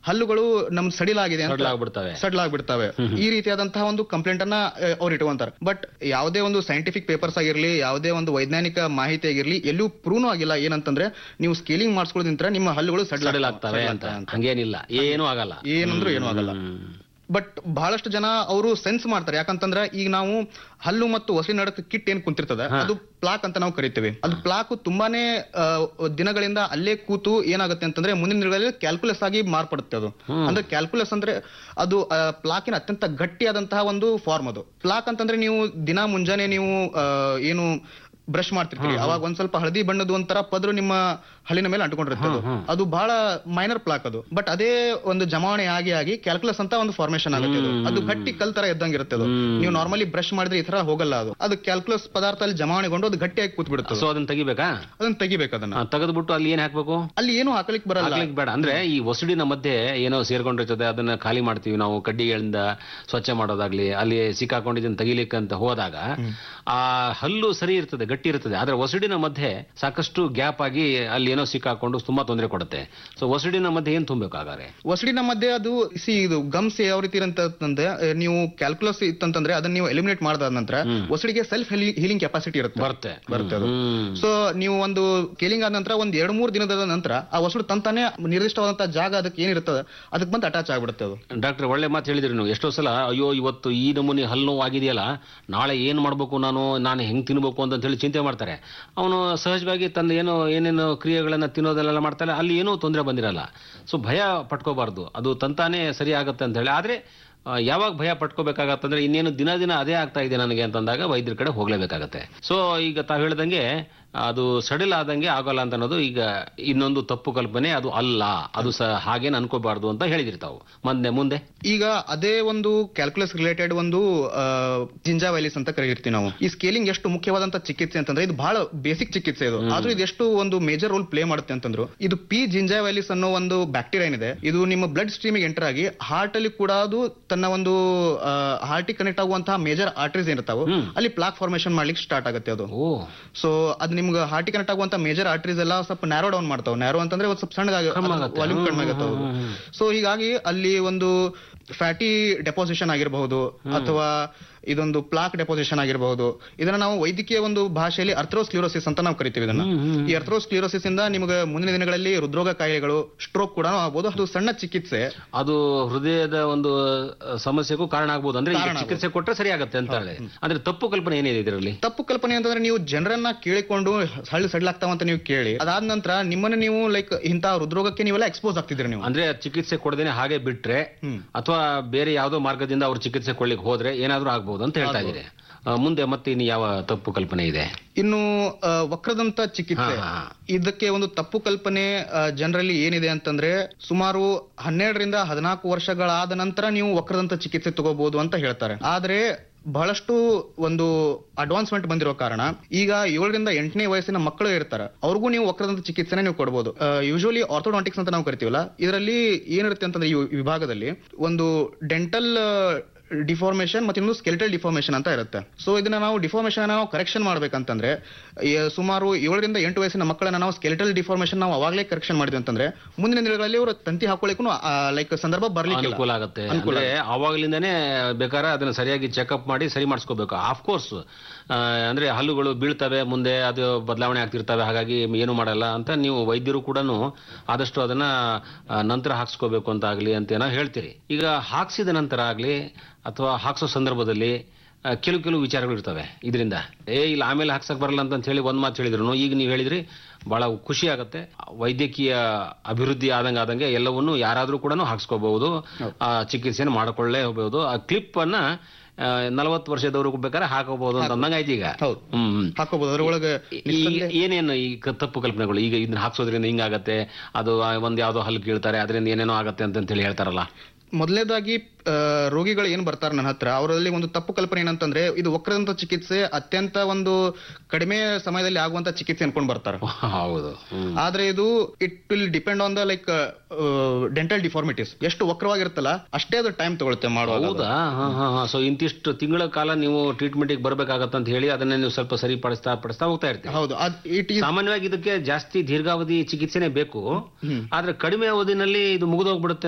ಹಲ್ಲುಗಳು ನಮ್ ಸಡಿಲಾಗಿದೆ ಅಂತ ಸಡ್ಲಾಗ್ಬಿಡ್ತವೆ ಸಡ್ಲ್ ಆಗ್ಬಿಡ್ತವೆ ಈ ರೀತಿಯಾದಂತಹ ಒಂದು ಕಂಪ್ಲೇಂಟ್ ಅನ್ನ ಆ, ಅವ್ರು ಇಟ್ಕೊಂತಾರೆ ಬಟ್ ಯಾವುದೇ ಒಂದು ಸೈಂಟಿಫಿಕ್ ಪೇಪರ್ಸ್ ಆಗಿರ್ಲಿ ಯಾವುದೇ ಒಂದು ವೈಜ್ಞಾನಿಕ ಮಾಹಿತಿ ಆಗಿರ್ಲಿ ಎಲ್ಲೂ ಪ್ರೂವ್ ಆಗಿಲ್ಲ ಏನಂತಂದ್ರೆ ನೀವು ಸ್ಕೇಲಿಂಗ್ ಮಾಡಿಸ್ಕೊಳ್ಳೋದಿಂತ್ರ ನಿಮ್ಮ ಹಲ್ಲುಗಳು ಸಡಿಲಾಗ್ತವೆ ಅಂತ ಹಂಗೇನಿಲ್ಲ ಏನೂ ಆಗಲ್ಲ ಏನಂದ್ರೂ ಏನೂ ಆಗಲ್ಲ ಬಟ್ ಬಹಳಷ್ಟು ಜನ ಅವರು ಸೆನ್ಸ್ ಮಾಡ್ತಾರೆ ಯಾಕಂತಂದ್ರೆ ಈಗ ನಾವು ಹಲ್ಲು ಮತ್ತು ಒಸಿ ನಡಕ ಕಿಟ್ ಏನ್ ಕುಂತಿರ್ತದೆ ಅದು ಪ್ಲಾಕ್ ಅಂತ ನಾವು ಕರಿತೀವಿ ಅದು ಪ್ಲಾಕ್ ತುಂಬಾನೇ ಆ, ದಿನಗಳಿಂದ ಅಲ್ಲೇ ಕೂತು ಏನಾಗುತ್ತೆ ಅಂತಂದ್ರೆ ಮುಂದಿನ ದಿನಗಳಲ್ಲಿ ಕ್ಯಾಲ್ಕುಲಸ್ ಆಗಿ ಮಾರ್ಪಡುತ್ತೆ ಅದು ಅಂದ್ರೆ ಕ್ಯಾಲ್ಕುಲಸ್ ಅಂದ್ರೆ ಅದು ಪ್ಲಾಕಿನ ಅತ್ಯಂತ ಗಟ್ಟಿಯಾದಂತಹ ಒಂದು ಫಾರ್ಮ್ ಅದು ಪ್ಲಾಕ್ ಅಂತಂದ್ರೆ ನೀವು ದಿನ ಮುಂಜಾನೆ ನೀವು ಆ, ಏನು ಬ್ರಷ್ ಮಾಡ್ತಿರ್ತೀರಿ ಅವಾಗ ಒಂದ್ ಸ್ವಲ್ಪ ಹಳದಿ ಬಣ್ಣದ ಒಂಥರ ಪದ್ರು ನಿಮ್ಮ ಹಲ್ಲಿನ ಮೇಲೆ ಅಂಟ್ಕೊಂಡಿರುತ್ತೆ ಅದು. ಅದು ಬಹಳ ಮೈನರ್ ಪ್ಲಾಕ್ ಅದು ಬಟ್ ಅದೇ ಒಂದು ಜಮಾವಣೆ ಆಗಿ ಆಗಿ ಕ್ಯಾಲ್ಕುಲಸ್ ಅಂತ ಒಂದು ಫಾರ್ಮೇಶನ್ ಆಗುತ್ತೆ ಅದು ಅದು ಗಟ್ಟಿ ಕಲ್ ತರ ಇದ್ದಂಗಿರುತ್ತೆ ಅದು ನೀವು ನಾರ್ಮಲಿ ಬ್ರಷ್ ಮಾಡಿದ್ರೆ ಈ ತರ ಹೋಗಲ್ಲ ಅದು ಅದು ಕ್ಯಾಲ್ಕುಲಸ್ ಪದಾರ್ಥ ಅಲ್ಲಿ ಜಮಾವಣೆಗೊಂಡು ಅದು ಗಟ್ಟಿಯಾಗಿ ಕೂತ್ ಬಿಡುತ್ತೆ ಸೊ ಅದನ್ನ ತೆಗಿಬೇಕಾ ಅದನ್ನ ತೆಗಿಬೇಕು ಅದನ್ನ ತೆಗೆದ್ಬಿಟ್ಟು ಅಲ್ಲಿ ಏನ್ ಹಾಕ್ಬೇಕು ಅಲ್ಲಿ ಏನು ಹಾಕ್ಲಿಕ್ಕೆ ಬರಲ್ಲ ಹಾಕ್ಲಿಕ್ಕೆ ಬೇಡ ಅಂದ್ರೆ ಈ ಒಸಡಿನ ಮಧ್ಯೆ ಏನೋ ಸೇರ್ಕೊಂಡಿರ್ತದೆ ಅದನ್ನ ಖಾಲಿ ಮಾಡ್ತೀವಿ ನಾವು ಕಡ್ಡಿಗಳಿಂದ ಸ್ವಚ್ಛ ಮಾಡೋದಾಗ್ಲಿ ಅಲ್ಲಿ ಸಿಕ್ಕಾಕೊಂಡಿದ್ದನ್ನ ತೆಗಿಲಿಕ್ಕೆ ಅಂತ ಹೋದಾಗ ಆ ಹಲ್ಲು ಸರಿ ಇರ್ತದೆ ಗಟ್ಟಿ ಇರ್ತದೆ ಆದ್ರೆ ಒಸಡಿನ ಮಧ್ಯೆ ಸಾಕಷ್ಟು ಗ್ಯಾಪ್ ಆಗಿ ಅಲ್ಲಿ ಏನೋ ಸಿಕ್ಕಾಕೊಂಡು ತುಂಬಾ ತೊಂದರೆ ಕೊಡುತ್ತೆ ಸೊ ಒಸಡಿನ ಮಧ್ಯೆ ಏನ್ ತುಂಬಬೇಕಾಗಾರೆ ಒಸಡಿನ ಮಧ್ಯೆ ಅದು ಸಿ ಇದು ಗಮ್ಸ್ ಯಾವ ರೀತಿ ಅಂತಂದ್ರೆ ನೀವು ಕ್ಯಾಲ್ಕುಲಸ್ ಇತ್ತಂತಂದ್ರೆ ಅದನ್ನ ನೀವು ಎಲಿಮಿನೇಟ್ ಮಾಡಿದ ನಂತರ ಒಸಡಿಗೆ ಸೆಲ್ಫ್ ಹೀಲಿಂಗ್ ಕೆಪಾಸಿಟಿ ಇರುತ್ತೆ ಬರುತ್ತೆ ಬರುತ್ತೆ ಅದು ಹ್ಮ್ ಸೊ ನೀವು ಒಂದು ಕೇಲಿಂಗ್ ಆದ ನಂತರ ಒಂದ್ ಎರಡ್ ಮೂರ್ ದಿನದ ನಂತರ ಆ ಹೊಸಡು ತಂತಾನೆ ನಿರ್ದಿಷ್ಟವಾದಂತಹ ಜಾಗ ಅದಕ್ಕೆ ಏನಿರ್ತದೆ ಅದಕ್ಕೆ ಬಂದು ಅಟ್ಯಾಚ್ ಆಗ್ಬಿಡುತ್ತೆ ಅದು ಡಾಕ್ಟರ್ ಒಳ್ಳೆ ಮಾತು ಹೇಳಿದ್ರಿ ನೀವು ಎಷ್ಟೋ ಸಲ ಅಯ್ಯೋ ಇವತ್ತು ಈ ನಮೂನಿ ಹಲ್ಲು ನೋವು ಆಗಿದೆಯಲ್ಲ ನಾಳೆ ಏನ್ ಮಾಡ್ಬೇಕು ನಾನು ನಾನು ಹೆಂಗ್ ತಿನ್ಬೇಕು ಅಂತ ಹೇಳಿ ಚಿಂತೆ ಮಾಡ್ತಾರೆ ಅವನು ಸಹಜವಾಗಿ ತನ್ನ ಏನೋ ಏನೇನು ಕ್ರಿಯೆಗಳನ್ನ ತಿನ್ನೋದೆಲ್ಲ ಮಾಡ್ತಾನೆ ಅಲ್ಲಿ ಏನೂ ತೊಂದರೆ ಬಂದಿರಲ್ಲ ಸೊ ಭಯ ಪಟ್ಕೋಬಾರ್ದು ಅದು ತಂತಾನೇ ಸರಿ ಆಗುತ್ತೆ ಅಂತ ಹೇಳಿ ಆದ್ರೆ ಆ, ಯಾವಾಗ ಭಯ ಪಟ್ಕೋಬೇಕಾಗತ್ತಂದ್ರೆ ಇನ್ನೇನು ದಿನ ದಿನ ಅದೇ ಆಗ್ತಾ ಇದೆ ನನಗೆ ಅಂತಂದಾಗ ವೈದ್ಯರ ಕಡೆ ಹೋಗ್ಲೇಬೇಕಾಗತ್ತೆ ಸೊ ಈಗ ತಾವು ಹೇಳ್ದಂಗೆ ಅದು ಸಡಿಲ್ ಆದಂಗೆ ಆಗೋಲ್ಲ ಅಂತ ಅನ್ನೋದು ಈಗ ಇನ್ನೊಂದು ತಪ್ಪು ಕಲ್ಪನೆ ಅದು ಅಲ್ಲ ಅದು ಸಹ ಹಾಗೇನು ಅನ್ಕೋಬಾರ್ದು ಅಂತ ಹೇಳಿದಿರಿ ತಾವು ಮುಂದೆ ಮುಂದೆ ಈಗ ಅದೇ ಒಂದು ಕ್ಯಾಲ್ಕುಲಸ್ ರಿಲೇಟೆಡ್ ಒಂದು ಜಿಂಜಾವೈಲಿಸ್ ಅಂತ ಕರೀರ್ತೀವಿ ನಾವು ಈ ಸ್ಕೇಲಿಂಗ್ ಎಷ್ಟು ಮುಖ್ಯವಾದಂತ ಚಿಕಿತ್ಸೆ ಅಂತಂದ್ರೆ ಇದು ಬಹಳ ಬೇಸಿಕ್ ಚಿಕಿತ್ಸೆ ಇದು ಆದ್ರೂ ಇದು ಎಷ್ಟು ಒಂದು ಮೇಜರ್ ರೋಲ್ ಪ್ಲೇ ಮಾಡುತ್ತೆ ಅಂತಂದ್ರು ಇದು ಪಿ ಜಿಂಜಾವೈಲಿಸ್ ಅನ್ನೋ ಒಂದು ಬ್ಯಾಕ್ಟೀರಿಯಾ ಏನಿದೆ ಇದು ನಿಮ್ಮ ಬ್ಲಡ್ ಸ್ಟ್ರೀಮಿಗೆ ಎಂಟರ್ ಆಗಿ ಹಾರ್ಟ್ ಅಲ್ಲಿ ಕೂಡ ಅದು ತನ್ನ ಒಂದು ಹಾರ್ಟಿಗೆ ಕನೆಕ್ಟ್ ಆಗುವಂತಹ ಮೇಜರ್ ಆರ್ಟರೀಸ್ ಏನಿರ್ತಾವ ಅಲ್ಲಿ ಪ್ಲಾಕ್ ಫಾರ್ಮೇಶನ್ ಮಾಡ್ಲಿಕ್ಕೆ ಸ್ಟಾರ್ಟ್ ಆಗುತ್ತೆ ಅದು ಓ ಸೊ ಅದು ನಿಮ್ಗೆ ಹಾರ್ಟಿಗೆ ಕನೆಕ್ಟ್ ಆಗುವಂತ ಮೇಜರ್ ಆರ್ಟರೀಸ್ ಎಲ್ಲ ಸ್ವಲ್ಪ ನ್ಯಾರೋ ಡೌನ್ ಮಾಡ್ತಾವ ನ್ಯಾರೋ ಅಂತಂದ್ರೆ ಒಂದು ಸ್ವಲ್ಪ ಸಣ್ಣದಾಗಿ ವಾಲ್ಯೂಮ್ ಕಡಿಮೆ ಆಗುತ್ತೆ ಸೊ ಹೀಗಾಗಿ ಅಲ್ಲಿ ಒಂದು ಫ್ಯಾಟಿ ಡೆಪೋಸಿಷನ್ ಆಗಿರಬಹುದು ಅಥವಾ ಇದೊಂದು ಪ್ಲಾಕ್ ಡೆಪೋಸಿಷನ್ ಆಗಿರಬಹುದು ಇದನ್ನ ನಾವು ವೈದ್ಯಕೀಯ ಒಂದು ಭಾಷೆಯಲ್ಲಿ ಅರ್ಥ್ರೋಸ್ಕ್ಲಿರೋಸಿಸ್ ಅಂತ ನಾವು ಕರಿತೀವಿ ಇದನ್ನ ಈ ಅರ್ಥ್ರೋಸ್ಕ್ಲಿರೋಸಿಸ್ ಇಂದ ನಿಮಗೆ ಮುಂದಿನ ದಿನಗಳಲ್ಲಿ ಹೃದ್ರೋಗ ಕಾಯಿಲೆಗಳು ಸ್ಟ್ರೋಕ್ ಕೂಡ ಆಗ್ಬೋದು ಅದು ಸಣ್ಣ ಚಿಕಿತ್ಸೆ ಅದು ಹೃದಯದ ಒಂದು ಅಹ್, ಸಮಸ್ಯೆಗೂ ಕಾರಣ ಆಗ್ಬೋದು ಅಂದ್ರೆ ಈಗ ಚಿಕಿತ್ಸೆ ಕೊಟ್ಟರೆ ಸರಿ ಆಗುತ್ತೆ ಅಂತ ಹೇಳಿ ಅಂದ್ರೆ ತಪ್ಪು ಕಲ್ಪನೆ ಏನಿದೆ ಇದರಲ್ಲಿ ತಪ್ಪು ಕಲ್ಪನೆ ಅಂತಂದ್ರೆ ನೀವು ಜನರನ್ನ ಕೇಳಿಕೊಂಡು ಹಳ್ಳಿ ಸಡ್ಲಾಗ್ತಾವ ಅಂತ ನೀವು ಕೇಳಿ ಅದಾದ ನಂತರ ನಿಮ್ಮನ್ನ ನೀವು ಲೈಕ್ ಇಂತ ಹೃದ್ರೋಗಕ್ಕೆ ನೀವೆಲ್ಲ ಎಕ್ಸ್ಪೋಸ್ ಆಗ್ತಿದ್ರಿ ನೀವು ಅಂದ್ರೆ ಚಿಕಿತ್ಸೆ ಕೊಡದೇನೆ ಹಾಗೆ ಬಿಟ್ರೆ ಅಥವಾ ಬೇರೆ ಯಾವುದೋ ಮಾರ್ಗದಿಂದ ಅವ್ರು ಚಿಕಿತ್ಸೆ ಕೊಡ್ಲಿಕ್ಕೆ ಹೋದ್ರೆ ಏನಾದ್ರೂ ಆಗ್ಬೋದು ಅಂತ ಹೇಳ್ತಾ ಇದ್ದೀರಿ ಅಹ್, ಮುಂದೆ ಮತ್ತೆ ಇನ್ನು ಯಾವ ತಪ್ಪು ಕಲ್ಪನೆ ಇದೆ ಇನ್ನು ಆ, ವಕ್ರದಂತ ಚಿಕಿತ್ಸೆ ಹಾ, ಹಾ. ಇದಕ್ಕೆ ಒಂದು ತಪ್ಪು ಕಲ್ಪನೆ ಜನರಲಿ ಏನಿದೆ ಅಂತಂದ್ರೆ ಸುಮಾರು ಹನ್ನೆರಡರಿಂದ ಹದಿನಾಲ್ಕು ವರ್ಷಗಳಾದ ನಂತರ ನೀವು ವಕ್ರದಂತ ಚಿಕಿತ್ಸೆ ತಗೋಬಹುದು ಅಂತ ಹೇಳ್ತಾರೆ ಆದ್ರೆ ಬಹಳಷ್ಟು ಒಂದು ಅಡ್ವಾನ್ಸ್ಮೆಂಟ್ ಬಂದಿರೋ ಕಾರಣ ಈಗ ಏಳರಿಂದ ಎಂಟನೇ ವಯಸ್ಸಿನ ಮಕ್ಕಳು ಇರ್ತಾರೆ ಅವ್ರಿಗೂ ನೀವು ವಕ್ರದಂತ ಚಿಕಿತ್ಸೆನ ನೀವು ಕೊಡಬಹುದು ಯೂಶುವಲಿ ಆರ್ಥೋಡಾಂಟಿಕ್ಸ್ ಅಂತ ನಾವು ಕರಿತೀವಲ್ಲ ಇದರಲ್ಲಿ ಏನಿರುತ್ತೆ ಅಂತಂದ್ರೆ ಈ ವಿಭಾಗದಲ್ಲಿ ಒಂದು ಡೆಂಟಲ್ ಡಿಫಾರ್ಮೇಶನ್ ಮತ್ತೆ ಇನ್ನೊಂದು ಸ್ಕೆಲ್ಟಲ್ ಡಿಫಾರ್ಮೇಶನ್ ಅಂತ ಇರುತ್ತೆ ಸೊ ಇದನ್ನ ನಾವು ಡಿಫಾರ್ಮೇಶನ್ ನಾವು ಕರೆಕ್ಷನ್ ಮಾಡ್ಬೇಕಂತಂದ್ರೆ ಈ ಸುಮಾರು ಏಳರಿಂದ ಎಂಟು ವಯಸ್ಸಿನ ಮಕ್ಕಳನ್ನ ನಾವು ಸ್ಕೆಲ್ಟಲ್ ಡಿಫಾರ್ಮೇಶನ್ ನಾವು ಅವಾಗಲೇ ಕರೆಕ್ಷನ್ ಮಾಡಿದ್ವಿ ಅಂತಂದ್ರೆ ಮುಂದಿನ ದಿನಗಳಲ್ಲಿ ಅವರು ತಂತಿ ಹಾಕೊಳ್ಳಿಕ್ಕೂ ಲೈಕ್ ಸಂದರ್ಭ ಬರ್ಲಿಕ್ಕೆ ಅನುಕೂಲ ಆಗುತ್ತೆ ಅಂದ್ರೆ ಅವಾಗ್ಲಿಂದಾನೇ ಬೇಕಾದ್ರೆ ಅದನ್ನ ಸರಿಯಾಗಿ ಚೆಕಪ್ ಮಾಡಿ ಸರಿ ಮಾಡಿಸ್ಕೋಬೇಕು ಆಫ್ ಕೋರ್ಸ್ ಅಂದ್ರೆ ಹಲ್ಲುಗಳು ಬೀಳ್ತವೆ ಮುಂದೆ ಅದು ಬದಲಾವಣೆ ಆಗ್ತಿರ್ತವೆ ಹಾಗಾಗಿ ಏನು ಮಾಡಲ್ಲ ಅಂತ ನೀವು ವೈದ್ಯರು ಕೂಡ ಆದಷ್ಟು ಅದನ್ನ ಆ, ನಂತರ ಹಾಕ್ಸ್ಕೋಬೇಕು ಅಂತ ಆಗ್ಲಿ ಅಂತ ಏನೋ ಹೇಳ್ತೀರಿ ಈಗ ಹಾಕ್ಸಿದ ನಂತರ ಆಗ್ಲಿ ಅಥವಾ ಹಾಕ್ಸೋ ಸಂದರ್ಭದಲ್ಲಿ ಆ, ಕೆಲವು ಕೆಲವು ವಿಚಾರಗಳು ಇರ್ತವೆ ಇದರಿಂದ ಏ ಇಲ್ಲ ಆಮೇಲೆ ಹಾಕ್ಸಕ್ ಬರಲ್ಲ ಅಂತ ಹೇಳಿ ಒಂದ್ ಮಾತು ಹೇಳಿದ್ರು ಈಗ ನೀವು ಹೇಳಿದ್ರಿ ಬಹಳ ಖುಷಿ ಆಗುತ್ತೆ ವೈದ್ಯಕೀಯ ಅಭಿವೃದ್ಧಿ ಆದಂಗೆ ಆದಂಗೆ ಎಲ್ಲವನ್ನು ಯಾರಾದ್ರೂ ಕೂಡ ಹಾಕ್ಸ್ಕೋಬಹುದು ಆ ಚಿಕಿತ್ಸೆಯನ್ನು ಮಾಡ್ಕೊಳ್ಳೇ ಹೋಗಬಹುದು ಆ ಕ್ಲಿಪ್ ಅನ್ನ ನಲವತ್ತು ವರ್ಷದವರೆಗೂ ಬೇಕಾದ್ರೆ ಹಾಕೋಬಹುದು ಅಂತ ಅಂದಂಗೆ ಆಯ್ತು ಈಗ ಹೌದು. ಹ್ಮ್ ಹ್ಮ್. ಹಾಕೋಬಹುದು ಅದರೊಳಗೆ ಈಗ ಏನೇನು ಈ ಕ- ತಪ್ಪು ಕಲ್ಪನೆಗಳು ಈಗ ಇದನ್ನ ಹಾಕ್ಸೋದ್ರಿಂದ ಹಿಂಗಾಗತ್ತೆ ಅದು ಆ, ಒಂದ್ ಯಾವ್ದೋ ಹಲ್ಲು ಕೀಳ್ತಾರೆ ಅದರಿಂದ ಏನೇನೋ ಆಗತ್ತೆ ಅಂತ ಹೇಳಿ ಹೇಳ್ತಾರಲ್ಲ ಮೊದಲನೇದಾಗಿ ಆ, ರೋಗಿಗಳು ಏನ್ ಬರ್ತಾರೆ ನನ್ನ ಹತ್ರ ಅವರಲ್ಲಿ ಒಂದು ತಪ್ಪು ಕಲ್ಪನೆ ಏನಂತಂದ್ರೆ ಇದು ವಕ್ರದಂತ ಚಿಕಿತ್ಸೆ ಅತ್ಯಂತ ಒಂದು ಕಡಿಮೆ ಸಮಯದಲ್ಲಿ ಆಗುವಂತ ಚಿಕಿತ್ಸೆ ಅನ್ಕೊಂಡ್ ಬರ್ತಾರೆ ಹೌದು ಹ್ಮ್. ಆದ್ರೆ ಇದು it will depend on the like dental deformities ಎಷ್ಟು ವಕ್ರವಾಗಿರುತ್ತಲ್ಲ ಅಷ್ಟೇ ಅದು ಟೈಮ್ ತಗೊಳುತ್ತೆ ಮಾಡುವಾಗ ಅದು. ಹೌದಾ ಹಾ ಹಾ ಹಾ ಸೊ ಇಂತಿಷ್ಟು ತಿಂಗಳ ಕಾಲ ನೀವು ಟ್ರೀಟ್ಮೆಂಟ್ಗೆ ಬರ್ಬೇಕಾಗತ್ತೆ ಅಂತ ಹೇಳಿ ಅದನ್ನ ನೀವು ಸ್ವಲ್ಪ ಸರಿಪಡಿಸ್ತಾ ಪಡಿಸ್ತಾ ಹೋಗ್ತಾ ಇರ್ತೀವಿ ಹೌದು ಇಟ್ ಈಸ್ ಸಾಮಾನ್ಯವಾಗಿ ಇದಕ್ಕೆ ಜಾಸ್ತಿ ದೀರ್ಘಾವಧಿ ಚಿಕಿತ್ಸೆನೇ ಬೇಕು ಆದ್ರೆ ಕಡಿಮೆ ಅವಧಿನಲ್ಲಿ ಇದು ಮುಗಿದೋಗ್ಬಿಡುತ್ತೆ